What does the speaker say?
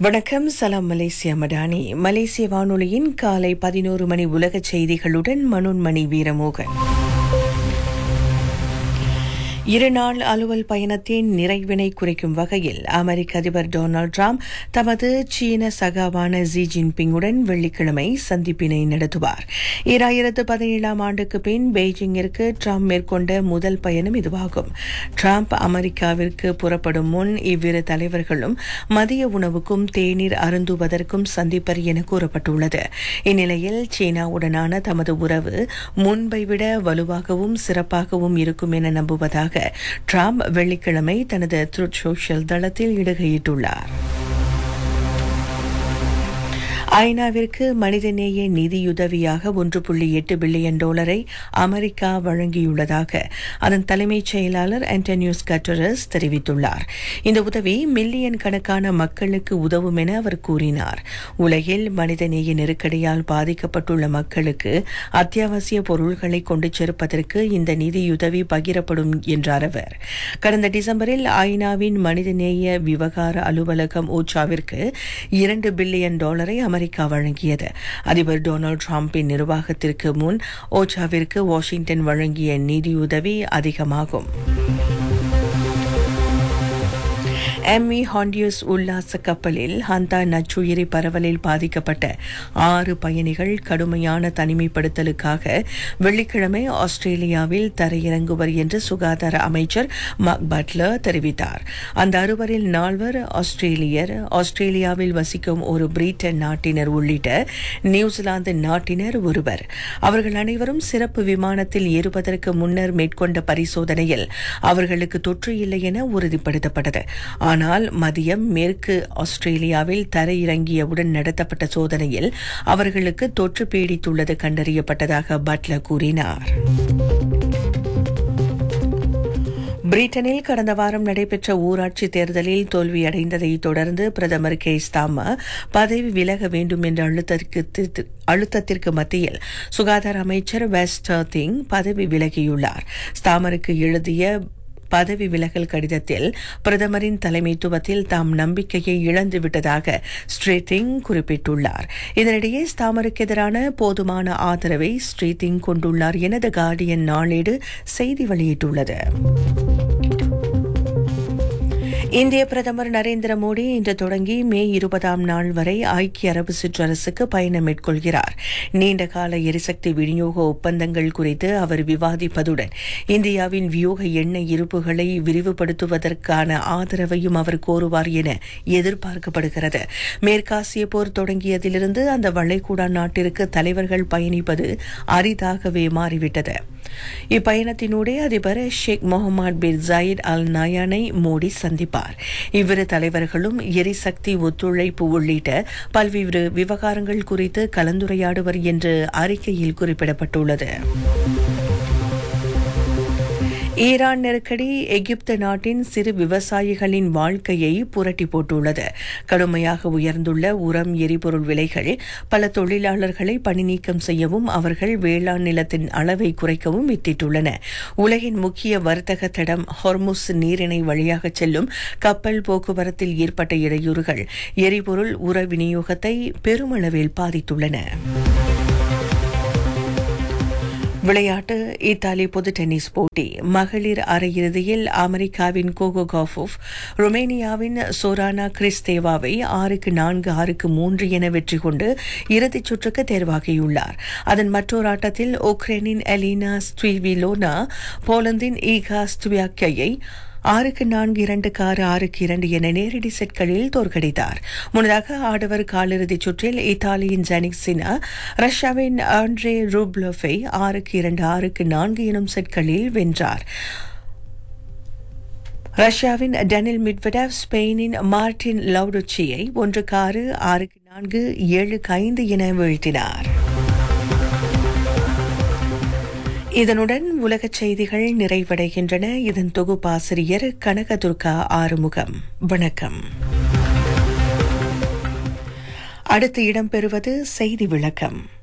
வணக்கம் சலாம் மலேசியா மடானி மலேசிய வானொலியின் காலை பதினோரு மணி உலக செய்திகளுடன் மனோன்மணி வீரமோகன் இருநாள் அலுவல் பயணத்தின் நிறைவினை குறைக்கும் வகையில் அமெரிக்க அதிபர் டொனால்டு டிரம்ப் தமது சீன சகாவான ஜி ஜின்பிங்குடன் வெள்ளிக்கிழமை சந்திப்பினை நடத்துவார் ஈராயிரத்து பதினேழாம் ஆண்டுக்கு பின் பெய்ஜிங்கிற்கு டிரம்ப் மேற்கொண்ட முதல் பயணம் இதுவாகும் டிரம்ப் அமெரிக்காவிற்கு புறப்படும் முன் இவ்விரு தலைவர்களும் மதிய உணவுக்கும் தேநீர் அருந்துவதற்கும் சந்திப்பர் என கூறப்பட்டுள்ளது இந்நிலையில் சீனாவுடனான தமது உறவு முன்பை விட வலுவாகவும் சிறப்பாகவும் இருக்கும் என நம்புவதாக ட்ரம்ப் வெள்ளிக்கிழமை தனது ட்ரூத் சோஷியல் தளத்தில் இடுகையிட்டுள்ளார் ஐநாவிற்கு மனிதநேய நிதியுதவியாக ஒன்று புள்ளி எட்டு பில்லியன் டாலரை அமெரிக்கா வழங்கியுள்ளதாக அதன் தலைமைச் செயலாளர் ஆண்டனியூஸ் கட்டரஸ் தெரிவித்துள்ளார் இந்த உதவி மில்லியன் கணக்கான மக்களுக்கு உதவும் என அவர் கூறினார் உலகில் மனிதநேய நெருக்கடியால் பாதிக்கப்பட்டுள்ள மக்களுக்கு அத்தியாவசிய பொருள்களை கொண்டு சேர்ப்பதற்கு இந்த நிதியுதவி பகிரப்படும் என்றார் அவர் கடந்த டிசம்பரில் ஐநாவின் மனிதநேய விவகார அலுவலகம் ஓச்சாவிற்கு இரண்டு பில்லியன் டாலரை அமெரிக்கா வழங்கியது அதிபர் டொனால்டு டிரம்பின் நிர்வாகத்திற்கு முன் ஓச்சாவிற்கு வாஷிங்டன் வழங்கிய நிதியுதவி அதிகமாகும் எம்மி ஹாண்டியூஸ் உல்லாச கப்பலில் ஹந்தா நச்சுயிரி பரவலில் பாதிக்கப்பட்ட ஆறு பயணிகள் கடுமையான தனிமைப்படுத்தலுக்காக வெள்ளிக்கிழமை ஆஸ்திரேலியாவில் தரையிறங்குவர் என்று சுகாதார அமைச்சர் மக் பட்லர் தெரிவித்தார் அந்த அறுவரில் நால்வர் ஆஸ்திரேலியர் ஆஸ்திரேலியாவில் வசிக்கும் ஒரு பிரிட்டன் நாட்டினர் உள்ளிட்ட நியூசிலாந்து நாட்டினர் ஒருவர் அவர்கள் அனைவரும் சிறப்பு விமானத்தில் ஏறுவதற்கு முன்னர் மேற்கொண்ட பரிசோதனையில் அவர்களுக்கு தொற்று இல்லை என உறுதிப்படுத்தப்பட்டது ஆனால் மதியம் மேற்கு ஆஸ்திரேலியாவில் தரையிறங்கியவுடன் நடத்தப்பட்ட சோதனையில் அவர்களுக்கு தொற்று பீடித்துள்ளது கண்டறியப்பட்டதாக பட்லர் கூறினார் பிரிட்டனில் கடந்த வாரம் நடைபெற்ற ஊராட்சி தேர்தலில் தோல்வியடைந்ததை தொடர்ந்து பிரதமர் கே ஸ்தாமா பதவி விலக வேண்டும் என்ற அழுத்தத்திற்கு அழுத்தத்திற்கு மத்தியில் சுகாதார அமைச்சர் வெஸ்டர் திங் பதவி விலகியுள்ளார் ஸ்தாமருக்கு எழுதிய பதவி விலகல் கடிதத்தில் பிரதமரின் தலைமைத்துவத்தில் தாம் நம்பிக்கையை இழந்துவிட்டதாக ஸ்ரீதிங் குறிப்பிட்டுள்ளார் இதனிடையே ஸ்தாமருக்கு எதிரான போதுமான ஆதரவை ஸ்ரீதிங் கொண்டுள்ளார் என த கார்டியன் நாளேடு செய்தி வெளியிட்டுள்ளது இந்திய பிரதமர் நரேந்திர மோடி இன்று தொடங்கி மே இருபதாம் நாள் வரை ஐக்கிய அரபு சிற்றரசுக்கு பயணம் மேற்கொள்கிறார் நீண்டகால எரிசக்தி விநியோக ஒப்பந்தங்கள் குறித்து அவர் விவாதிப்பதுடன் இந்தியாவின் வியூக எண்ணெய் இருப்புகளை விரிவுபடுத்துவதற்கான ஆதரவையும் அவர் கோருவார் என எதிர்பார்க்கப்படுகிறது மேற்காசிய போர் தொடங்கியதிலிருந்து அந்த வளைகுடா நாட்டிற்கு தலைவர்கள் பயணிப்பது அரிதாகவே மாறிவிட்டது இப்பயணத்தினூடே அதிபர் Sheikh Mohamed bin Zayed Al நயானை மோடி சந்திப்பார் இவ்விரு தலைவர்களும் எரிசக்தி ஒத்துழைப்பு உள்ளிட்ட பல்வேறு விவகாரங்கள் குறித்து கலந்துரையாடுவர் என்று அறிக்கையில் குறிப்பிடப்பட்டுள்ளது ஈரான் நெருக்கடி எகிப்து நாட்டின் சிறு விவசாயிகளின் வாழ்க்கையை புரட்டி போட்டுள்ளது கடுமையாக உயர்ந்துள்ள உரம் எரிபொருள் விலைகள் பல தொழிலாளர்களை பணி நீக்கம் செய்யவும் அவர்கள் வேளாண் நிலத்தின் அளவை குறைக்கவும் வித்திட்டுள்ளன உலகின் முக்கிய வர்த்தக தடம் ஹொர்முஸ் நீரிணை வழியாக செல்லும் கப்பல் போக்குவரத்தில் ஏற்பட்ட இடையூறுகள் எரிபொருள் உர விநியோகத்தை பெருமளவில் பாதித்துள்ளன விளையாட்டு இத்தாலி பொது டென்னிஸ் போட்டி மகளிர் அரையிறுதியில் அமெரிக்காவின் கோகோ காஃபோவ் ருமேனியாவின் சோரானா கிறிஸ்தேவாவை ஆறுக்கு நான்கு ஆறுக்கு மூன்று என வெற்றி கொண்டு இறுதிச் சுற்றுக்கு தேர்வாகியுள்ளார் அதன் மற்றொரு ஆட்டத்தில் உக்ரைனின் எலினா ஸ்ட்ரீவிலோனா போலந்தின் ஈகா ஸ்துவியாக்கையை ஆறுக்கு நான்கு இரண்டுக்கு ஆறு ஆறுக்கு இரண்டு என நேரடி செட்களில் தோற்கடித்தார் முன்னதாக ஆடவர் காலிறுதிச் சுற்றில் இத்தாலியின் ஜெனிக் சினா ரஷ்யாவின் ஆண்ட்ரே ரூப்லோஃபை ஆறுக்கு இரண்டு ஆறுக்கு நான்கு எனும் செட்களில் வென்றார் ரஷ்யாவின் டெனில் மிட்வெடவ் ஸ்பெயினின் மார்டின் லவுடுச்சியை ஒன்றுக்கு ஆறு ஆறுக்கு நான்கு ஏழுக்கு ஐந்து என வீழ்த்தினார் இதனுடன் உலகச் செய்திகள் நிறைவடைகின்றன இதன் தொகுப்பாசிரியர் கனகதுர்கா ஆறுமுகம் வணக்கம் அடுத்து இடம்பெறுவது செய்தி விளக்கம்